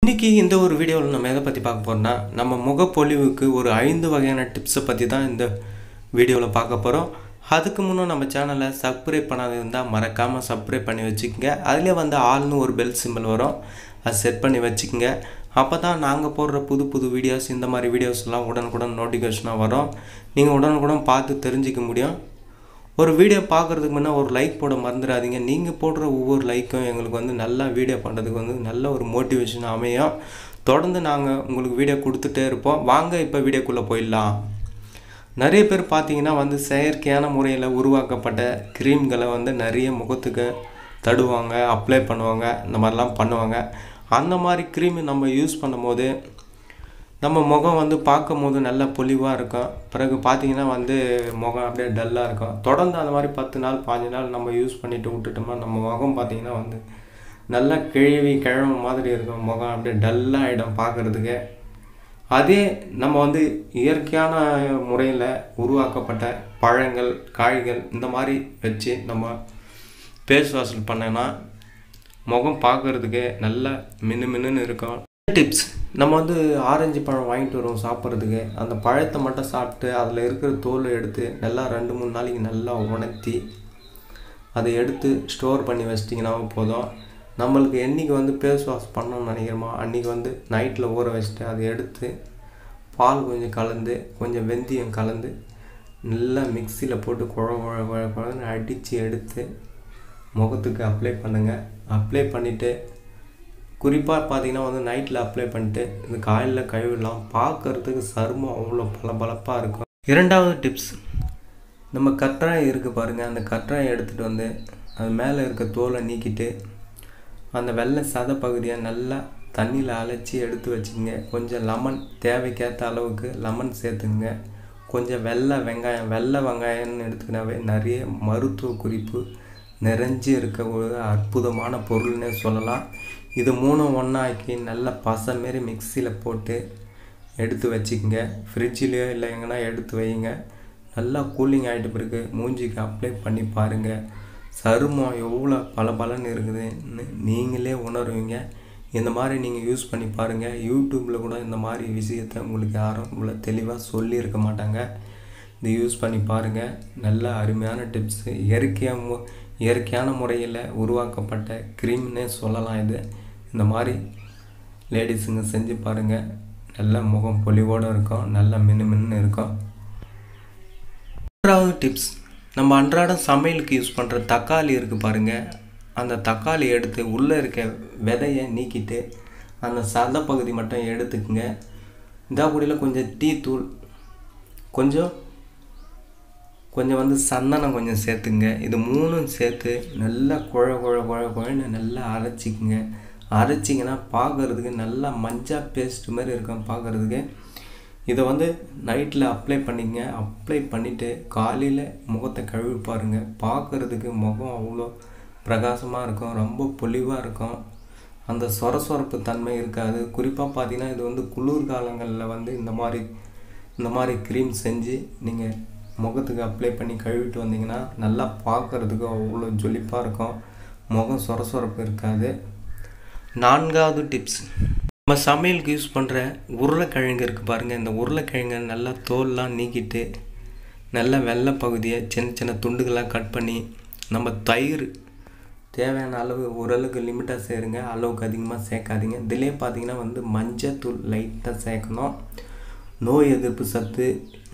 இன்றைக்கி இந்த ஒரு வீடியோவில் நம்ம எதை பற்றி பார்க்க போகிறோம்னா நம்ம முகப்பொலிவுக்கு ஒரு ஐந்து வகையான டிப்ஸை பற்றி தான் இந்த வீடியோவில் பார்க்க போகிறோம் அதுக்கு முன்னே நம்ம சேனலை சப்ஸ்கிரைப் பண்ணாத இருந்தால் மறக்காமல் சப்ஸ்கிரைப் பண்ணி வச்சுக்கோங்க அதிலே வந்து ஆள்னு ஒரு பெல் சிம்பிள் வரும் அது செட் பண்ணி வச்சுக்கோங்க அப்போ தான் நாங்கள் போடுற புது புது வீடியோஸ் இந்த மாதிரி வீடியோஸ்லாம் உடனுக்குடன் நோட்டிஃபிகேஷனாக வரும் நீங்கள் உடனுக்குடன் பார்த்து தெரிஞ்சிக்க முடியும் ஒரு வீடியோ பார்க்குறதுக்கு முன்னே ஒரு லைக் போட மறந்துடாதீங்க நீங்கள் போடுற ஒவ்வொரு லைக்கும் எங்களுக்கு வந்து நல்லா வீடியோ பண்ணுறதுக்கு வந்து நல்ல ஒரு மோட்டிவேஷன் அமையும் தொடர்ந்து நாங்கள் உங்களுக்கு வீடியோ கொடுத்துட்டே இருப்போம் வாங்க இப்போ வீடியோக்குள்ளே போயிடலாம் நிறைய பேர் பார்த்தீங்கன்னா வந்து செயற்கையான முறையில் உருவாக்கப்பட்ட க்ரீம்களை வந்து நிறைய முகத்துக்கு தடுவாங்க அப்ளை பண்ணுவாங்க இந்த மாதிரிலாம் பண்ணுவாங்க அந்த மாதிரி க்ரீம் நம்ம யூஸ் பண்ணும்போது நம்ம முகம் வந்து பார்க்கும் போது நல்ல பொலிவாக இருக்கும் பிறகு பார்த்தீங்கன்னா வந்து முகம் அப்படியே டல்லாக இருக்கும் தொடர்ந்து அந்த மாதிரி பத்து நாள் பாஞ்சு நாள் நம்ம யூஸ் பண்ணிட்டு விட்டுட்டோம்னா நம்ம முகம் பார்த்தீங்கன்னா வந்து நல்லா கிழவி கிழமை மாதிரி இருக்கும் முகம் அப்படியே டல்லாக ஆகிடும் பார்க்குறதுக்கு அதே நம்ம வந்து இயற்கையான முறையில் உருவாக்கப்பட்ட பழங்கள் காய்கள் இந்த மாதிரி வச்சு நம்ம ஃபேஸ் வாஷ் பண்ணோன்னா முகம் பார்க்குறதுக்கு நல்லா மின்னு மின்னுன்னு இருக்கும் டிப்ஸ் நம்ம வந்து ஆரஞ்சு பழம் வாங்கிட்டு வருவோம் சாப்பிட்றதுக்கு அந்த பழத்தை மட்டும் சாப்பிட்டு அதில் இருக்கிற தோலை எடுத்து நல்லா ரெண்டு மூணு நாளைக்கு நல்லா உணர்த்தி அதை எடுத்து ஸ்டோர் பண்ணி வச்சிட்டிங்கன்னா போதும் நம்மளுக்கு என்றைக்கு வந்து ஃபேஸ் வாஷ் பண்ணணும்னு நினைக்கிறோமோ அன்றைக்கி வந்து நைட்டில் ஊற வச்சுட்டு அதை எடுத்து பால் கொஞ்சம் கலந்து கொஞ்சம் வெந்தயம் கலந்து நல்லா மிக்சியில் போட்டு குழ குழ குழ குழன்னு அடித்து எடுத்து முகத்துக்கு அப்ளை பண்ணுங்கள் அப்ளை பண்ணிவிட்டு குறிப்பாக பார்த்தீங்கன்னா வந்து நைட்டில் அப்ளை பண்ணிட்டு இந்த காலையில் கழுவிடலாம் பார்க்கறதுக்கு சருமம் அவ்வளோ பளபளப்பாக இருக்கும் இரண்டாவது டிப்ஸ் நம்ம கற்றாழை இருக்குது பாருங்கள் அந்த கற்றாழை எடுத்துகிட்டு வந்து அது மேலே இருக்க தோலை நீக்கிட்டு அந்த வெள்ளை சத பகுதியை நல்லா தண்ணியில் அழைச்சி எடுத்து வச்சுக்கோங்க கொஞ்சம் லெமன் தேவைக்கேற்ற அளவுக்கு லெமன் சேர்த்துங்க கொஞ்சம் வெள்ளை வெங்காயம் வெள்ளை வெங்காயம்னு எடுத்துக்கினாவே நிறைய மருத்துவ குறிப்பு நிறைஞ்சு இருக்க ஒரு அற்புதமான பொருள்னே சொல்லலாம் இது மூணும் ஒன்றாக்கி நல்லா பசை மாரி மிக்சியில் போட்டு எடுத்து வச்சுக்கோங்க ஃப்ரிட்ஜிலையோ இல்லை எங்கன்னா எடுத்து வைங்க நல்லா கூலிங் ஆகிட்டு பிறகு மூஞ்சிக்கு அப்ளை பண்ணி பாருங்கள் சருமம் எவ்வளோ பல பலன்னு இருக்குதுன்னு நீங்களே உணருவீங்க இந்த மாதிரி நீங்கள் யூஸ் பண்ணி பாருங்கள் யூடியூப்பில் கூட இந்த மாதிரி விஷயத்த உங்களுக்கு யாரும் இவ்வளோ தெளிவாக சொல்லியிருக்க மாட்டாங்க இது யூஸ் பண்ணி பாருங்கள் நல்ல அருமையான டிப்ஸு இயற்கையாக மு இயற்கையான முறையில் உருவாக்கப்பட்ட க்ரீம்னே சொல்லலாம் இது இந்த மாதிரி லேடிஸுங்க செஞ்சு பாருங்கள் நல்ல முகம் பொலிவோடு இருக்கும் நல்ல மின்னு மின்னு இருக்கும் மூன்றாவது டிப்ஸ் நம்ம அன்றாடம் சமையலுக்கு யூஸ் பண்ணுற தக்காளி இருக்குது பாருங்கள் அந்த தக்காளி எடுத்து உள்ளே இருக்க விதையை நீக்கிட்டு அந்த சத பகுதி மட்டும் எடுத்துக்குங்க இந்த கூடியில் கொஞ்சம் டீ தூள் கொஞ்சம் கொஞ்சம் வந்து சந்தனம் கொஞ்சம் சேர்த்துங்க இது மூணும் சேர்த்து நல்லா குழ குழ குழ குழன்னு நல்லா அரைச்சிக்குங்க அரைச்சிங்கன்னா பார்க்குறதுக்கு நல்லா மஞ்சா பேஸ்ட் மாதிரி இருக்கும் பார்க்குறதுக்கு இதை வந்து நைட்டில் அப்ளை பண்ணிங்க அப்ளை பண்ணிவிட்டு காலையில் முகத்தை கழுவி பாருங்கள் பார்க்குறதுக்கு முகம் அவ்வளோ பிரகாசமாக இருக்கும் ரொம்ப பொலிவாக இருக்கும் அந்த சொர சொரப்பு தன்மை இருக்காது குறிப்பாக பார்த்தீங்கன்னா இது வந்து குளிர் காலங்களில் வந்து இந்த மாதிரி இந்த மாதிரி க்ரீம் செஞ்சு நீங்கள் முகத்துக்கு அப்ளை பண்ணி கழுவிட்டு வந்தீங்கன்னா நல்லா பார்க்குறதுக்கு அவ்வளோ ஜொலிப்பாக இருக்கும் முகம் சொர சொரப்பு இருக்காது நான்காவது டிப்ஸ் நம்ம சமையலுக்கு யூஸ் பண்ணுற உருளைக்கிழங்கு இருக்குது பாருங்கள் இந்த உருளைக்கிழங்கை நல்லா தோல்லாம் நீக்கிட்டு நல்ல வெள்ளை பகுதியை சின்ன சின்ன துண்டுகளாக கட் பண்ணி நம்ம தயிர் தேவையான அளவு ஓரளவுக்கு லிமிட்டாக சேருங்க அளவுக்கு அதிகமாக சேர்க்காதீங்க இதிலே பார்த்தீங்கன்னா வந்து மஞ்சத்தூள் லைட்டாக சேர்க்கணும் நோய் எதிர்ப்பு சத்து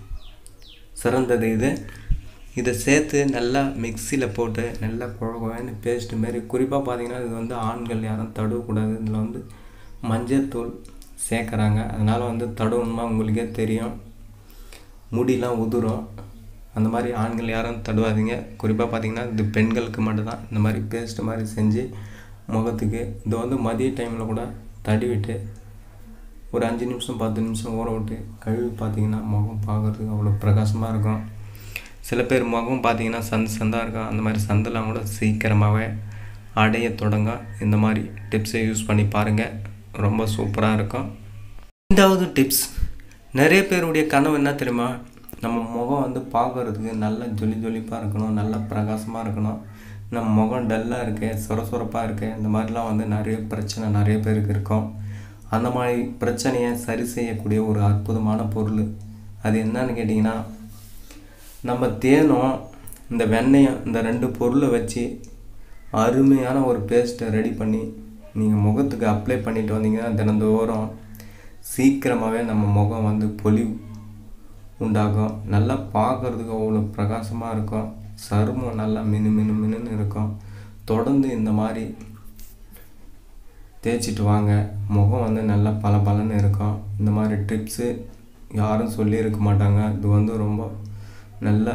சிறந்தது இது இதை சேர்த்து நல்லா மிக்சியில் போட்டு நல்லா குழ குழன்னு பேஸ்ட் மாரி குறிப்பாக பார்த்தீங்கன்னா இது வந்து ஆண்கள் யாரும் தடவக்கூடாது இதில் வந்து மஞ்சத்தூள் சேர்க்குறாங்க அதனால் வந்து தடவணுமா உங்களுக்கே தெரியும் முடியெலாம் உதிரும் அந்த மாதிரி ஆண்கள் யாரும் தடுவாதீங்க குறிப்பாக பார்த்தீங்கன்னா இது பெண்களுக்கு மட்டும்தான் இந்த மாதிரி பேஸ்ட் மாதிரி செஞ்சு முகத்துக்கு இது வந்து மதிய டைமில் கூட தடவிட்டு ஒரு அஞ்சு நிமிஷம் பத்து நிமிஷம் ஊற விட்டு கழுவி பார்த்தீங்கன்னா முகம் பார்க்குறதுக்கு அவ்வளோ பிரகாசமாக இருக்கும் சில பேர் முகம் பார்த்தீங்கன்னா சந்து சந்தாக இருக்கும் அந்த மாதிரி சந்தெல்லாம் கூட சீக்கிரமாகவே அடைய தொடங்க இந்த மாதிரி டிப்ஸை யூஸ் பண்ணி பாருங்கள் ரொம்ப சூப்பராக இருக்கும் ஐந்தாவது டிப்ஸ் நிறைய பேருடைய கனவு என்ன தெரியுமா நம்ம முகம் வந்து பார்க்குறதுக்கு நல்ல ஜொலி ஜொலிப்பாக இருக்கணும் நல்ல பிரகாசமாக இருக்கணும் நம்ம முகம் டல்லாக இருக்கு சொர சொரப்பாக இருக்கு இந்த மாதிரிலாம் வந்து நிறைய பிரச்சனை நிறைய பேருக்கு இருக்கும் அந்த மாதிரி பிரச்சனையை சரி செய்யக்கூடிய ஒரு அற்புதமான பொருள் அது என்னன்னு கேட்டிங்கன்னா நம்ம தேனும் இந்த வெண்ணெயும் இந்த ரெண்டு பொருளை வச்சு அருமையான ஒரு பேஸ்ட்டை ரெடி பண்ணி நீங்கள் முகத்துக்கு அப்ளை பண்ணிட்டு வந்தீங்கன்னா தினந்தோறும் சீக்கிரமாகவே நம்ம முகம் வந்து பொலிவு உண்டாகும் நல்லா பார்க்குறதுக்கு அவ்வளோ பிரகாசமாக இருக்கும் சருமம் நல்லா மினு மினு மினுன்னு இருக்கும் தொடர்ந்து இந்த மாதிரி தேய்ச்சிட்டு வாங்க முகம் வந்து நல்லா பளபளன்னு இருக்கும் இந்த மாதிரி டிப்ஸு யாரும் சொல்லியிருக்க மாட்டாங்க இது வந்து ரொம்ப நல்ல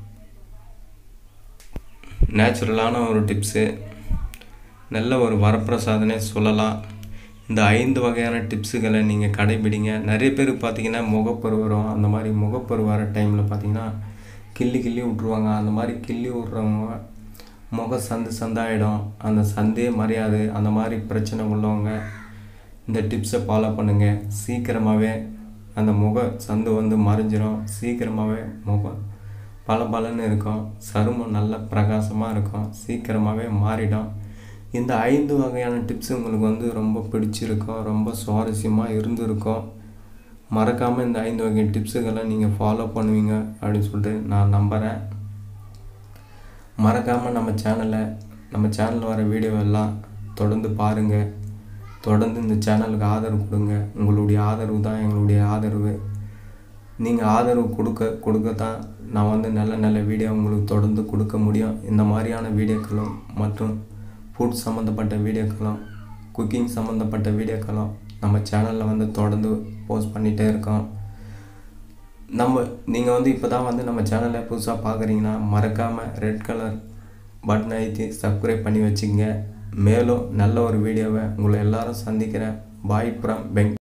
நேச்சுரலான ஒரு டிப்ஸு நல்ல ஒரு வரப்பிரசாதனே சொல்லலாம் இந்த ஐந்து வகையான டிப்ஸுகளை நீங்கள் கடைபிடிங்க நிறைய பேர் பார்த்தீங்கன்னா முகப்பரு வரும் அந்த மாதிரி முகப்பரு வர டைமில் பார்த்தீங்கன்னா கிள்ளி கிள்ளி விட்ருவாங்க அந்த மாதிரி கிள்ளி விட்றவங்க முக சந்து சந்தாயிடும் அந்த சந்தே மறையாது அந்த மாதிரி பிரச்சனை உள்ளவங்க இந்த டிப்ஸை ஃபாலோ பண்ணுங்கள் சீக்கிரமாகவே அந்த முக சந்து வந்து மறைஞ்சிரும் சீக்கிரமாகவே முகம் பல பலன்னு இருக்கும் சருமம் நல்ல பிரகாசமாக இருக்கும் சீக்கிரமாகவே மாறிடும் இந்த ஐந்து வகையான டிப்ஸ் உங்களுக்கு வந்து ரொம்ப பிடிச்சிருக்கும் ரொம்ப சுவாரஸ்யமாக இருந்திருக்கும் மறக்காமல் இந்த ஐந்து வகை டிப்ஸுகளை நீங்கள் ஃபாலோ பண்ணுவீங்க அப்படின்னு சொல்லிட்டு நான் நம்புகிறேன் மறக்காமல் நம்ம சேனலை நம்ம சேனலில் வர வீடியோ எல்லாம் தொடர்ந்து பாருங்கள் தொடர்ந்து இந்த சேனலுக்கு ஆதரவு கொடுங்க உங்களுடைய ஆதரவு தான் எங்களுடைய ஆதரவு நீங்கள் ஆதரவு கொடுக்க கொடுக்க தான் நான் வந்து நல்ல நல்ல வீடியோ உங்களுக்கு தொடர்ந்து கொடுக்க முடியும் இந்த மாதிரியான வீடியோக்களும் மற்றும் ஃபுட் சம்மந்தப்பட்ட வீடியோக்களும் குக்கிங் சம்மந்தப்பட்ட வீடியோக்களும் நம்ம சேனலில் வந்து தொடர்ந்து போஸ்ட் பண்ணிகிட்டே இருக்கோம் நம்ம நீங்கள் வந்து இப்போ தான் வந்து நம்ம சேனலை புதுசாக பார்க்குறீங்கன்னா மறக்காமல் ரெட் கலர் பட்டன் அழுத்தி சப்ஸ்கிரைப் பண்ணி வச்சுங்க மேலும் நல்ல ஒரு வீடியோவை உங்களை எல்லாரும் சந்திக்கிறேன் பாய் ஃப்ரம் பெங்